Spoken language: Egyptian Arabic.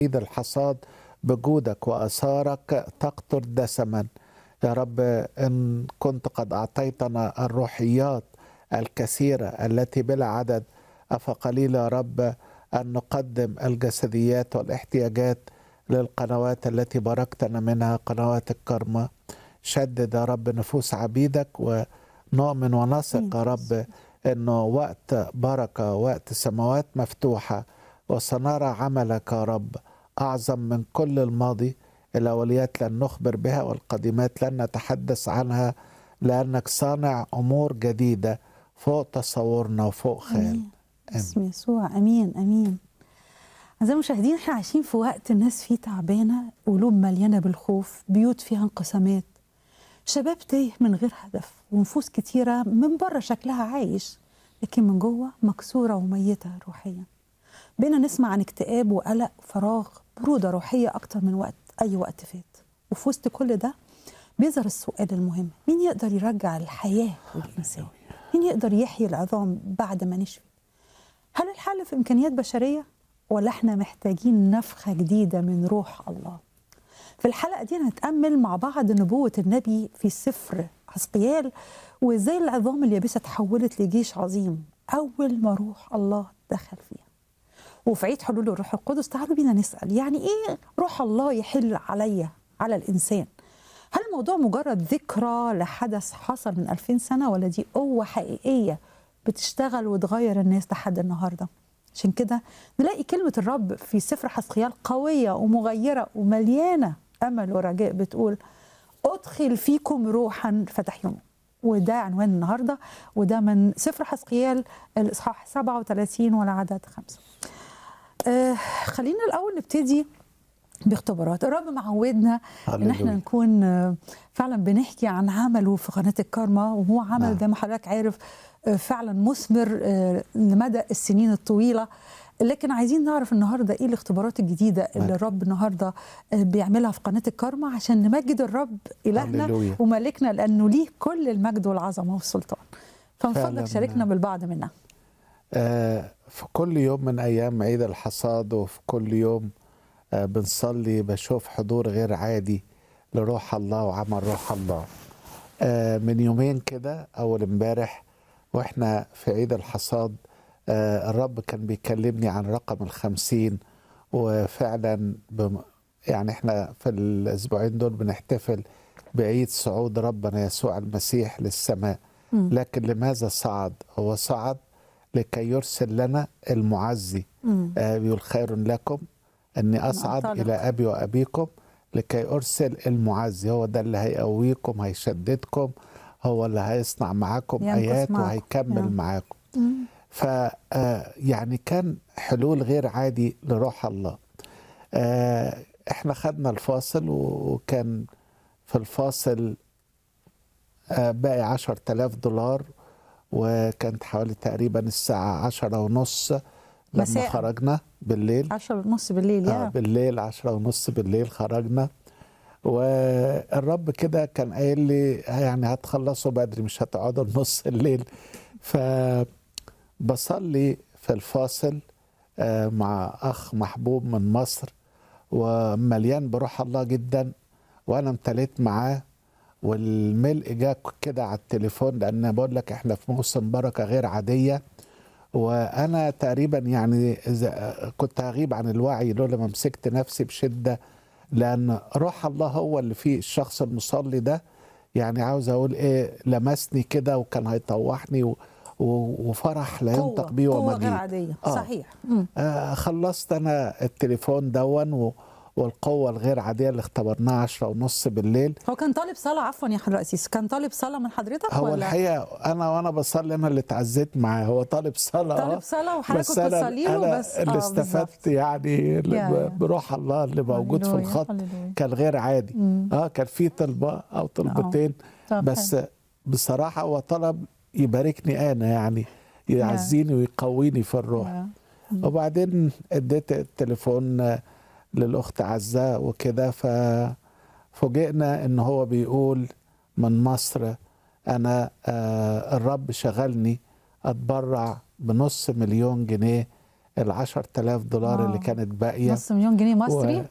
عيد الحصاد بجودك وأثارك تقطر دسما يا رب إن كنت قد أعطيتنا الروحيات الكثيرة التي بلا عدد أفقليل يا رب أن نقدم الجسديات والاحتياجات للقنوات التي باركتنا منها قنوات الكرمة شدد يا رب نفوس عبيدك ونؤمن ونثق يا رب انه وقت بركه وقت سماوات مفتوحه وسنرى عملك يا رب اعظم من كل الماضي الاوليات لن نخبر بها والقديمات لن نتحدث عنها لانك صانع امور جديده فوق تصورنا وفوق خيال امين باسم يسوع امين امين أعزائي المشاهدين احنا عايشين في وقت الناس فيه تعبانه قلوب مليانه بالخوف بيوت فيها انقسامات شباب تايه من غير هدف ونفوس كتيره من بره شكلها عايش لكن من جوه مكسوره وميته روحيا بقينا نسمع عن اكتئاب وقلق فراغ بروده روحيه اكتر من وقت اي وقت فات وفي وسط كل ده بيظهر السؤال المهم مين يقدر يرجع الحياه للانسان مين يقدر يحيي العظام بعد ما نشفي هل الحل في امكانيات بشريه ولا احنا محتاجين نفخه جديده من روح الله في الحلقه دي هنتامل مع بعض نبوه النبي في سفر حسقيال وازاي العظام اليابسه تحولت لجيش عظيم اول ما روح الله دخل فيها وفي عيد حلول الروح القدس تعالوا بينا نسال يعني ايه روح الله يحل عليا على الانسان هل الموضوع مجرد ذكرى لحدث حصل من 2000 سنه ولا دي قوه حقيقيه بتشتغل وتغير الناس لحد النهارده عشان كده نلاقي كلمة الرب في سفر حسقيال قوية ومغيرة ومليانة أمل ورجاء بتقول أدخل فيكم روحا فتحيون وده عنوان النهاردة وده من سفر حسقيال الإصحاح 37 والعدد خمسة آه خلينا الأول نبتدي باختبارات الرب معودنا ان احنا هللويا. نكون آه، فعلا بنحكي عن عمله في قناه الكارما وهو عمل نعم. زي ما حضرتك عارف آه، فعلا مثمر آه، لمدى السنين الطويله لكن عايزين نعرف النهارده ايه الاختبارات الجديده اللي نعم. الرب النهارده آه، بيعملها في قناه الكارما عشان نمجد الرب الهنا هللويا. وملكنا لانه ليه كل المجد والعظمه والسلطان فمن فعلاً. فضلك شاركنا بالبعض منها آه، في كل يوم من أيام عيد الحصاد وفي كل يوم آه، بنصلي بشوف حضور غير عادي لروح الله وعمل روح الله آه، من يومين كده أول امبارح وإحنا في عيد الحصاد آه، الرب كان بيكلمني عن رقم الخمسين وفعلا بم يعني احنا في الأسبوعين دول بنحتفل بعيد صعود ربنا يسوع المسيح للسماء مم. لكن لماذا صعد هو صعد لكي يرسل لنا المعزي مم. آه بيقول خير لكم اني اصعد أنطلق. الى ابي وابيكم لكي ارسل المعزي هو ده اللي هيقويكم هيشددكم هو اللي هيصنع معاكم ينقص ايات معكم. وهيكمل نعم. معاكم مم. ف آه، يعني كان حلول غير عادي لروح الله آه، احنا خدنا الفاصل وكان في الفاصل آه، باقي عشر تلاف دولار وكانت حوالي تقريبا الساعة عشرة ونص لما مساء. خرجنا بالليل 10 ونص بالليل آه يا بالليل عشرة ونص بالليل خرجنا والرب كده كان قايل لي يعني هتخلصوا بدري مش هتقعدوا نص الليل فبصلي في الفاصل آه، مع أخ محبوب من مصر ومليان بروح الله جدا وأنا امتليت معاه والملء جه كده على التليفون لأن بقول لك احنا في موسم بركة غير عادية وانا تقريبا يعني إذا كنت هغيب عن الوعي لولا ما مسكت نفسي بشده لان روح الله هو اللي فيه الشخص المصلي ده يعني عاوز اقول ايه لمسني كده وكان هيطوحني و و- وفرح لا ينطق قوة بيه قوة وما غير جيه. عادية آه. صحيح مم. آه خلصت انا التليفون دون و والقوة الغير عادية اللي اختبرناها عشرة ونص بالليل هو كان طالب صلاة عفوا يا حضرتك رئيس كان طالب صلاة من حضرتك هو ولا الحقيقة أنا وأنا بصلي أنا اللي اتعزيت معاه هو طالب صلاة طالب آه. صلاة وحضرتك بس كنت أنا, بتصلي له أنا بس اللي آه، استفدت يعني اللي يا- يا. ب- بروح الله اللي موجود في هللويا، الخط هللويا. كان غير عادي مم. اه كان في طلبة أو طلبتين طب بس حلو. بصراحة هو طلب يباركني أنا يعني يعزيني ويقويني في الروح يا. وبعدين اديت التليفون آه، للاخت عزه وكده ففوجئنا ان هو بيقول من مصر انا آه، الرب شغلني اتبرع بنص مليون جنيه العشر تلاف دولار واو. اللي كانت باقية نص مليون جنيه مصري